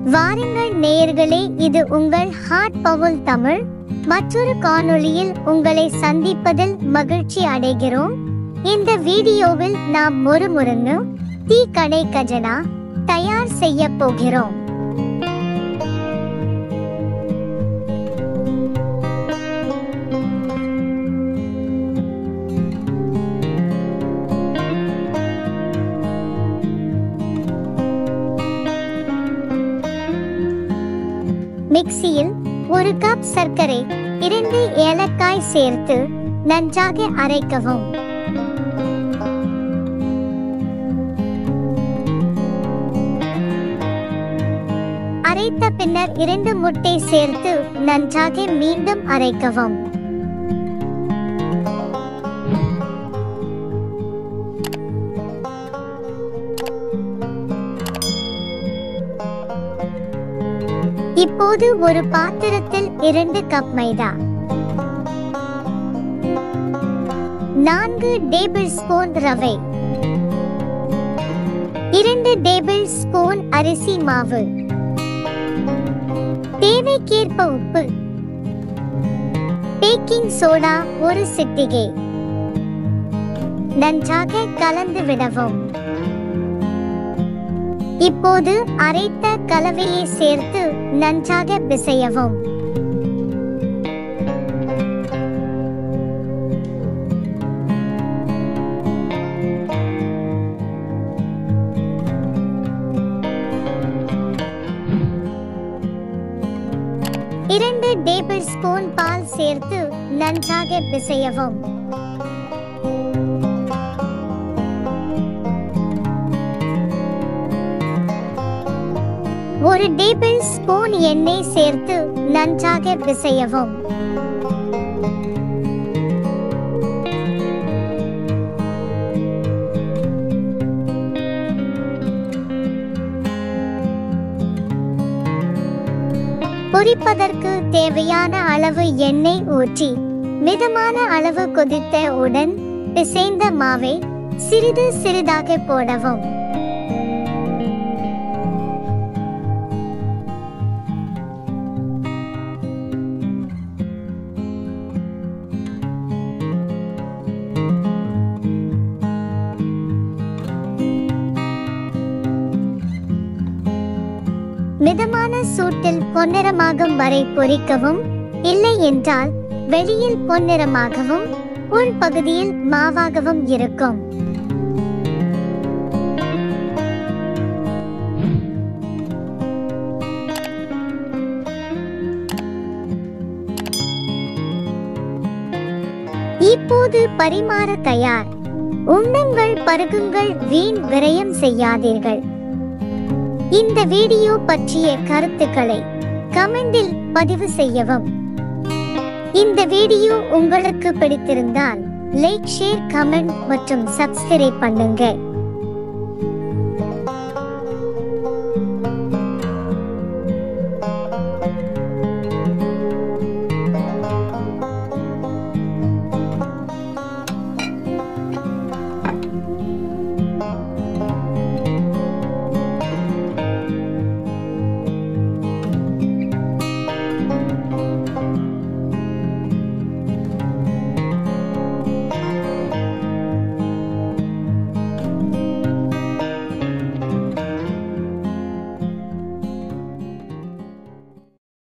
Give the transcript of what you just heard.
வாருங்கள் நேயர்களே இது உங்கள் ஹார்ட் பவுல் தமிழ் மற்றொரு காணொளியில் உங்களை சந்திப்பதில் மகிழ்ச்சி அடைகிறோம் இந்த வீடியோவில் நாம் முறுமுறுன்னு டீ கடை கஜனா தயார் செய்ய போகிறோம் மிக்சியில் ஒரு கப் சர்க்கரை இரண்டு ஏலக்காய் சேர்த்து நன்றாக அரைக்கவும் அரைத்த பின்னர் இரண்டு முட்டை சேர்த்து நன்றாக மீண்டும் அரைக்கவும் இப்போது ஒரு பாத்திரத்தில் இரண்டு கப் மைதா நான்கு டேபிள் ஸ்பூன் ரவை இரண்டு டேபிள் ஸ்பூன் அரிசி மாவு தேவைக்கேற்ப உப்பு பேக்கிங் சோடா ஒரு சிட்டிகை நன்றாக கலந்து விடவும் இப்போது அரைத்த கலவையை சேர்த்து நன்றாக பிசையவும் இரண்டு டேபிள் ஸ்பூன் பால் சேர்த்து நன்றாக பிசையவும் ஒரு டேபிள் ஸ்பூன் எண்ணெய் சேர்த்து நன்றாக பிசையவும் பொரிப்பதற்கு தேவையான அளவு எண்ணெய் ஊற்றி மிதமான அளவு கொதித்த உடன் பிசைந்த மாவை சிறிது சிறிதாக போடவும் மிதமான சூட்டில் பொன்னிறமாகும் வரை பொரிக்கவும் இல்லை என்றால் வெளியில் பொன்னிறமாகவும் உள் பகுதியில் மாவாகவும் இருக்கும் இப்போது பரிமாற தயார் உண்ணுங்கள் பருகுங்கள் வீண் விரயம் செய்யாதீர்கள் இந்த வீடியோ பற்றிய கருத்துக்களை கமெண்டில் பதிவு செய்யவும் இந்த வீடியோ உங்களுக்கு பிடித்திருந்தால் லைக் ஷேர் கமெண்ட் மற்றும் சப்ஸ்கிரைப் பண்ணுங்க